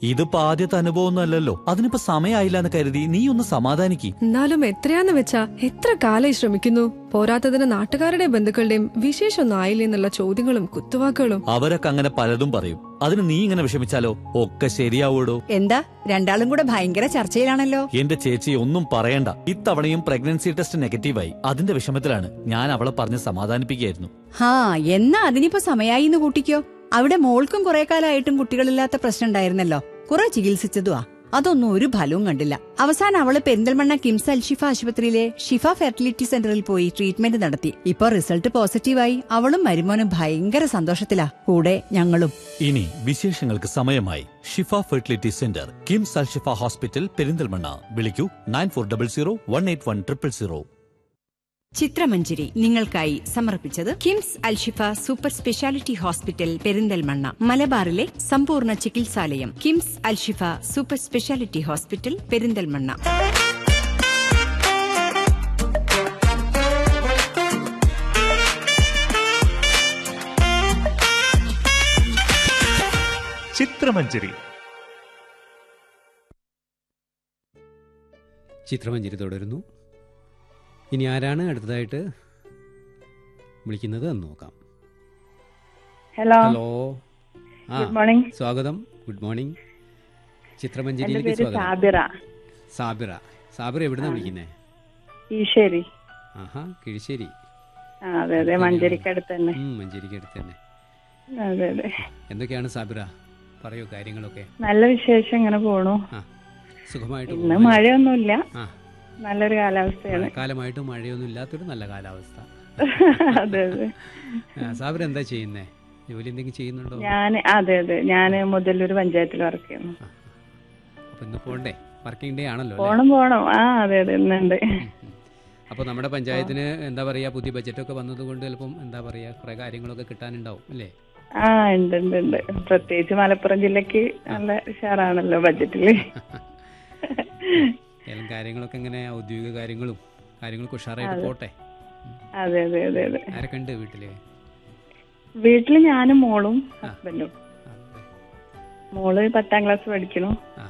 ഇതിപ്പോ ആദ്യത്തെ അനുഭവമൊന്നും അല്ലല്ലോ അതിനിപ്പോ സമയമായില്ല എന്ന് കരുതി നീ ഒന്ന് സമാധാനിക്ക് എന്നാലും എത്രയാന്ന് വെച്ചാ എത്ര കാലായി ശ്രമിക്കുന്നു പോരാത്തതിന് നാട്ടുകാരുടെ ബന്ധുക്കളുടെയും വിശേഷമൊന്നും ആയില്ലേ എന്നുള്ള ചോദ്യങ്ങളും കുത്തുവാക്കുകളും അവരൊക്കെ അങ്ങനെ പലതും പറയും അതിന് നീ ഇങ്ങനെ വിഷമിച്ചാലോ ഒക്കെ ശരിയാവൂടോ എന്താ രണ്ടാളും കൂടെ ഭയങ്കര ചർച്ചയിലാണല്ലോ എന്റെ ചേച്ചി ഒന്നും പറയണ്ട ഇത്തവണയും പ്രഗ്നൻസി ടെസ്റ്റ് നെഗറ്റീവായി അതിന്റെ വിഷമത്തിലാണ് ഞാൻ അവളെ പറഞ്ഞ് സമാധാനിപ്പിക്കുകയായിരുന്നു ഹാ എന്നാ അതിനിപ്പോ സമയായി എന്ന് കൂട്ടിക്കോ അവിടെ മോൾക്കും കുറെ കാലമായിട്ടും കുട്ടികളില്ലാത്ത പ്രശ്നം ഉണ്ടായിരുന്നല്ലോ കുറെ ചികിത്സിച്ചതുവാ അതൊന്നും ഒരു ഫലവും കണ്ടില്ല അവസാനം അവള് പെരിന്തൽമണ്ണ കിംസ് അൽഷിഫ ആശുപത്രിയിലെ ഷിഫ ഫെർട്ടിലിറ്റി സെന്ററിൽ പോയി ട്രീറ്റ്മെന്റ് നടത്തി ഇപ്പൊ റിസൾട്ട് പോസിറ്റീവായി അവളും മരുമോനും ഭയങ്കര സന്തോഷത്തിലാ കൂടെ ഞങ്ങളും ഇനി വിശേഷങ്ങൾക്ക് സമയമായി Shifa fertility centre KIMS Al Shifa hospital Perinthalmanna വിളിക്കൂ nine four double zero one eight one triple zero ചിത്രമഞ്ജരി നിങ്ങൾക്കായി സമർപ്പിച്ചത് KIMS Al Shifa super speciality hospital Perinthalmanna മലബാറിലെ സമ്പൂർണ്ണ ചികിത്സാലയം KIMS Al Shifa super speciality hospital Perinthalmanna ചിത്രമഞ്ജരി ചിത്രമഞ്ജരി തുടരുന്നു ഇനി ആരാണ് അടുത്തതായിട്ട് വിളിക്കുന്നത് എന്ന് നോക്കാം ഹലോ ഹലോ ആ ഗുഡ് മോർണിംഗ് സ്വാഗതം ഗുഡ് മോർണിംഗ് എന്റെ ചിത്രമഞ്ജരിയിലേക്ക് പേര് സ്വാഗതം സാബിറ സാബിറ സാബിറ എവിടുന്നാ വിളിക്കുന്നേ ഈശ്വരി ആഹാ കിഴിശ്ശേരി ആ അതെ അതെ മഞ്ചേരിക്കടുത്ത് തന്നെ ഉം, മഞ്ചേരിക്ക് അടുത്ത് തന്നെ അതെ അതെ എന്തൊക്കെയാണ് സാബിറ പറയൂ കാര്യങ്ങളൊക്കെ നല്ല വിശേഷം ഇങ്ങനെ പോണു ആ സുഖമായിട്ട് ഇന്ന് പോകുന്നു. മഴയൊന്നുമില്ല ആ നല്ലൊരു കാലാവസ്ഥയാണ് മഴക്കാലമായിട്ട് മഴയൊന്നും ഇല്ലാത്തൊരു നല്ല കാലാവസ്ഥ അതെ അതെ ആ, സാബിറ എന്താ ചെയ്യുന്നേ ജോലി എന്തെങ്കിലും ചെയ്യുന്നുണ്ടോ ഞാൻ അതെ അതെ ഞാൻ മുതലൂർ പഞ്ചായത്തിൽ വർക്ക് ചെയ്യുന്നു അപ്പൊ ഇന്ന് പോണ്ടേ വർക്കിംഗ് ഡേ ആണല്ലോ അല്ലേ? പോണം പോണം ആ അതെ അതെ ഇന്നുണ്ട് അപ്പോൾ നമ്മുടെ പഞ്ചായത്തിന് എന്താ പറയാ പുതിയ ബജറ്റൊക്കെ വന്നതുകൊണ്ട് ചിലപ്പം എന്താ പറയാ കുറെ കാര്യങ്ങളൊക്കെ കിട്ടാനുണ്ടാവും അല്ലേ ആ ഉണ്ട് ഉണ്ട് ഉണ്ട് പ്രത്യേകിച്ച് മലപ്പുറം ജില്ലക്ക് നല്ല ഉഷാറാണല്ലോ ബഡ്ജറ്റില് ഏതെങ്കിലും കാര്യങ്ങളൊക്കെ ഇങ്ങനെ ഔദ്യോഗിക കാര്യങ്ങളും കാര്യങ്ങളൊക്കെ ഉഷാറായിട്ട് പോട്ടെ അതെ അതെ അതെ അതെ ആരൊക്കെ ഉണ്ട് വീട്ടില് വീട്ടില് ഞാനും മോളും ആ. ഹസ്ബൻഡും ആ, അതെ. മോള് പത്താം ക്ലാസ് പഠിക്കണു ആ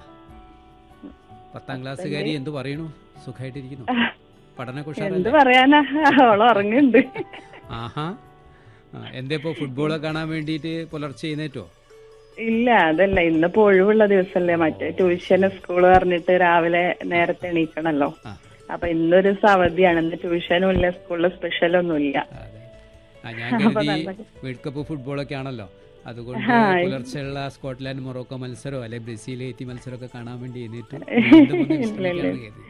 പത്താം ക്ലാസ്സുകാരി എന്ത് പറയണു സുഖമായിട്ടിരിക്കുന്നു പഠനമൊക്കെ എന്ത് ഉഷാറല്ലേ പറയാനാ അവള് ഉറങ്ങുന്നുണ്ട് ആഹാ ആ, എന്തേ ഇപ്പൊ ഫുട്ബോളൊക്കെ കാണാൻ വേണ്ടിയിട്ട് പുലർച്ചെ എഴുന്നേറ്റോ ഇല്ല അതല്ല ഇന്നിപ്പോ ഒഴിവുള്ള ദിവസല്ലേ മറ്റേ ട്യൂഷന് സ്കൂള് പറഞ്ഞിട്ട് രാവിലെ നേരത്തെ എണീക്കണല്ലോ ആ അപ്പൊ ഇന്നൊരു ദിവസം അവധിയാണ് ഇന്ന് ട്യൂഷനും ഇല്ല സ്കൂളിൽ സ്പെഷ്യലൊന്നും ഇല്ല അതെ ആ ഞാൻ അപ്പൊ കരുതി നല്ല- വേൾഡ് കപ്പ് ഫുട്ബോളൊക്കെ ആണല്ലോ അതുകൊണ്ട് ആ, പുലർച്ചെയുള്ള സ്കോട്ട്ലാൻഡ് മൊറോക്കോ മത്സരമോ അല്ലെ ബ്രസീൽ എത്തി മത്സരമൊക്കെ കാണാൻ വേണ്ടി എഴുന്നേറ്റു ഇല്ല, ഇല്ല.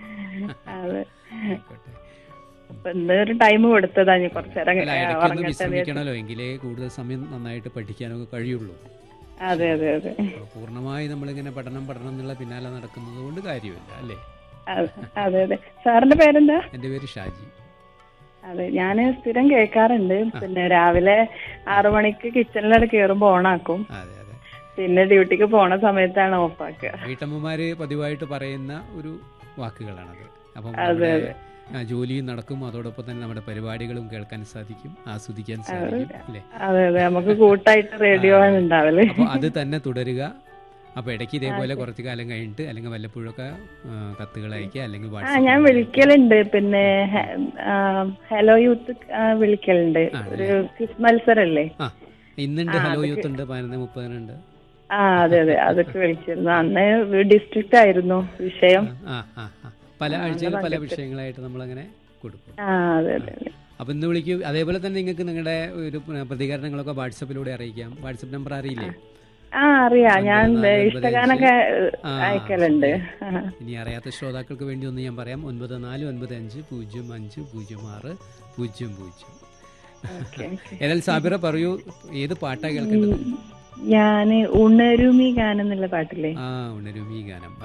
അതെ ആയിക്കോട്ടെ അപ്പൊ ഇന്ന് ഒരു ടൈം കൊടുത്തതാ ഞാൻ കുറച്ചേരം അല്ല ഇടയ്ക്കൊന്ന് ഉറങ്ങട്ടെ എന്ന് വിചാരിച്ചു. വിശ്രമിക്കണമല്ലോ എങ്കിലേ കൂടുതൽ സമയം നന്നായിട്ട് പഠിക്കാനൊക്കെ കഴിയുള്ളൂ അതെ അതെ അതെ അപ്പോൾ പൂർണ്ണമായി നമ്മളിങ്ങനെ പഠനം പഠനം എന്നുള്ള പിന്നാലെ നടക്കുന്നത് കൊണ്ട് കാര്യമില്ല അല്ലേ അതെ, അതെ അതെ സാറിന്റെ പേരെന്താ എൻ്റെ പേര് ഷാജി അതെ ഞാന് സ്ഥിരം കേൾക്കാറുണ്ട് പിന്നെ രാവിലെ ആറു മണിക്ക് കിച്ചണിലൂടെ കേറുമ്പോ ഓണാക്കും അതെ അതെ പിന്നെ ഡ്യൂട്ടിക്ക് പോണ സമയത്താണ് ഓഫാക്കുക വീട്ടമ്മമാര് പതിവായിട്ട് പറയുന്ന ഒരു വാക്കുകളാണത് അപ്പം അതെ, നമ്മുടെ, ആ, ജോലിയും നടക്കും അതോടൊപ്പം തന്നെ നമ്മുടെ പരിപാടികളും കേൾക്കാൻ സാധിക്കും ആസ്വദിക്കാൻ സാധിക്കും അല്ലേ അതെ അതെ നമുക്ക് കൂട്ടായിട്ട് റേഡിയോ ആണ് ഉണ്ടാവല് അപ്പോൾ അത് തന്നെ തുടരുക അപ്പോൾ ഇടയ്ക്ക് ഇതേപോലെ കുറച്ച് കാലം കഴിഞ്ഞിട്ട് അല്ലെങ്കിൽ വല്ലപ്പോഴൊക്കെ ആ, കത്തുകൾ അയക്കുക അല്ലെങ്കിൽ ആ വാട്സാപ്പ് ഞാൻ വിളിക്കലുണ്ട് പിന്നെ ഹെ- ആ, ഹലോ യൂത്ത് ആ, വിളിക്കലുണ്ട് ആ, ഒരു ക്വിസ് മത്സരല്ലേ ആ ഇന്നുണ്ട് ആ, ഹലോ അതൊക്കെ- യൂത്ത് ഉണ്ട് പതിനൊന്ന് മുപ്പതിനുണ്ട് ആ അതെ അതെ അതൊക്കെ വിളിച്ചിരുന്നു അന്ന് ഡിസ്ട്രിക്റ്റ് ആയിരുന്നു വിഷയം ആ ആ ആ പല ആഴ്ചയിൽ പല വിഷയങ്ങളായിട്ട് നമ്മളങ്ങനെ കൊടുക്കും ആ അതെ അതെ അതെ അപ്പം ഇന്ന് വിളിക്കൂ അതേപോലെ തന്നെ നിങ്ങൾക്ക് നിങ്ങളുടെ ഒരു പ്രതികരണങ്ങളൊക്കെ വാട്സപ്പിലൂടെ അറിയിക്കാം വാട്സപ്പ് നമ്പർ അറിയില്ലേ ആ അറിയാം ഞാൻ ഒൻപത് നാല് ഒൻപത് ഇഷ്ടഗാനൊക്കെ ആ, അയക്കലുണ്ട് ഇനി അറിയാത്ത ശ്രോതാക്കൾക്ക് വേണ്ടി ഒന്ന് ഞാൻ പറയാം ഒൻപത് നാല് ഒൻപത് അഞ്ച് പൂജ്യം അഞ്ച് പൂജ്യം ആറ് പൂജ്യം പൂജ്യം ഓക്കെ ഏതായാലും സാബിറ പറയൂ ഏത് പാട്ടാ കേൾക്കേണ്ടത് ഞാന് ഉണരുമി ഗാനം എന്നുള്ള പാട്ടില്ലേ ആ ഉണരും ഈ ഗാനം